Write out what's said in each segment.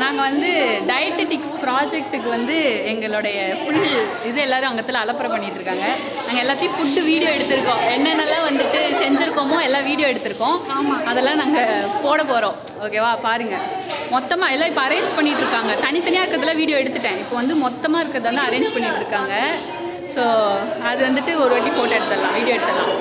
நாங்கள் வந்து டயட்டடிக்ஸ் ப்ராஜெக்ட்டுக்கு வந்து எங்களுடைய ஃபுல் இது எல்லாரும் அங்கத்தில் அலப்பறை பண்ணிட்டு இருக்காங்க நாங்கள் எல்லாத்தையும் ஃபுட்டு வீடியோ எடுத்திருக்கோம் என்னென்னலாம் வந்துட்டு செஞ்சுருக்கோமோ எல்லாம் வீடியோ எடுத்திருக்கோம் அதெல்லாம் நாங்கள் போட போகிறோம் ஓகேவா பாருங்கள் மொத்தமாக எல்லாம் இப்போ அரேஞ்ச் பண்ணிட்டு இருக்காங்க தனித்தனியாக இருக்கிறதுல வீடியோ எடுத்துட்டேன் இப்போ வந்து மொத்தமாக இருக்கிறது வந்து அரேஞ்ச் பண்ணிட்டு இருக்காங்க ஸோ அது வந்துட்டு ஒரு வாட்டி ஃபோட்டோ எடுத்துடலாம் வீடியோ எடுத்துடலாம்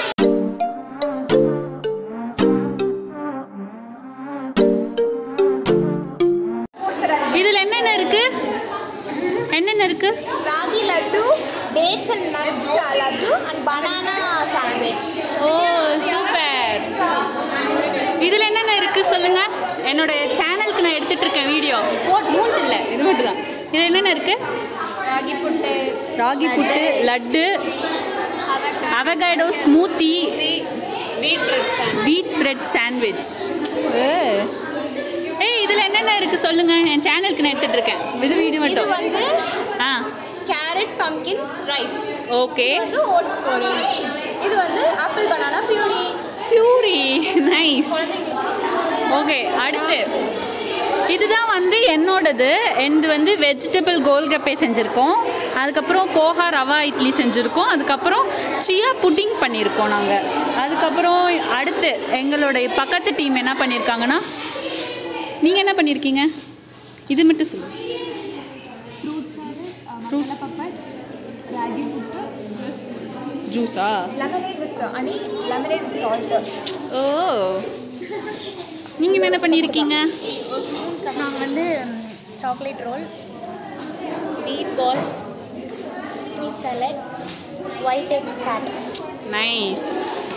இதில் என்னென்ன இருக்கு என்னென்ன இருக்கு ragi laddu dates and nuts laddu and banana sandwich oh super இதில் என்னென்ன இருக்கு சொல்லுங்க என்னோட சேனலுக்கு நான் எடுத்துட்டு இருக்கேன் வீடியோ ஃபோட் மூஞ்சி இல்லை இது மட்டும் தான் இதில் என்னென்ன இருக்கு ragi puttu ragi puttu laddu avocado smoothie beetroot wheat bread sandwich ஏய் இதில் என்னென்ன இருக்கு சொல்லுங்க என் சேனலுக்கு நான் எடுத்துட்டு இருக்கேன் இது வீடியோ இது மட்டும் வந்து ஆ கேரட் பம்கின் ரைஸ் ஓகே இது வந்து ஓட்ஸ் போரேஜ் இது வந்து apple banana puree puree nice okay அடுத்து இதுதான் வந்து என்னோடது என்னது வந்து வெஜிடபிள் கோல்கப்பே செஞ்சுருக்கோம் அதுக்கப்புறம் போஹா ரவா இட்லி செஞ்சுருக்கோம் அதுக்கப்புறம் சியா புட்டிங் பண்ணியிருக்கோம் நாங்கள் அதுக்கப்புறம் அடுத்து எங்களுடைய பக்கத்து டீம் என்ன பண்ணியிருக்காங்கன்னா நீங்கள் என்ன பண்ணியிருக்கீங்க இது மட்டும் சொல்லுங்கள் ఫ్రూట్ సాలెడ్ మసాలా పప్పర్ రాగి పుట్టు ஜூஸா லெமனேட் வித் அனி லெமனேட் வித் சால்ட் ஓ நீங்கள் என்ன பண்ணியிருக்கீங்க நாங்கள் வந்து chocolate roll wheat balls fruit salad white egg chaat nice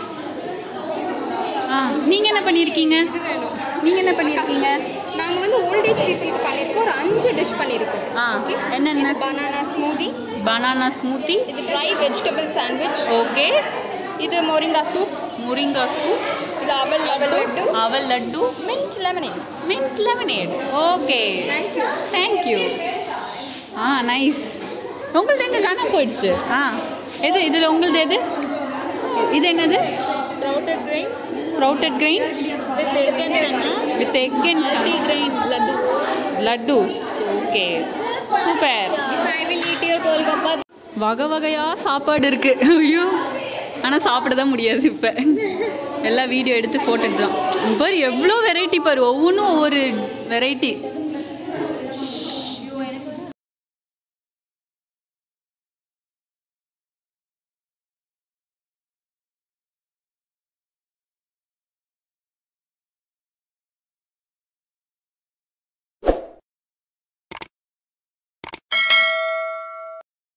ஆ நீங்கள் என்ன பண்ணியிருக்கீங்க நீங்கள் என்ன பண்ணியிருக்கீங்க நாங்கள் வந்து ஓல்ட் ஏஜ் பீப்புளுக்கு பண்ணியிருக்கோம் ஒரு அஞ்சு டிஷ் பண்ணியிருக்கோம் ஆ என்னென்ன பனானா ஸ்மூதி பனானா ஸ்மூத்தி இது ட்ரை வெஜிடபிள் சாண்ட்விச் ஓகே இது மொரிங்கா சூப் முரிங்கா சூப் இது aval laddu aval laddu mint lemonade mint lemonade okay thank you ஆ நைஸ் உங்களது எங்கே காணாம போயிடுச்சு ஆ எது இதில் உங்களது எது இது என்னது sprouted grains sprouted grains with egg and chana with egg and multi grain laddu laddus okay super if I will eat your golgappa வகை வகையாக சாப்பாடு இருக்கு ஐயோ ஆனால் சாப்பிட தான் முடியாது இப்போ எல்லாம் வீடியோ எடுத்து ஃபோட்டோ எடுக்கலாம் பாரு எவ்வளோ வெரைட்டி பாரு ஒவ்வொன்றும் ஒவ்வொரு வெரைட்டி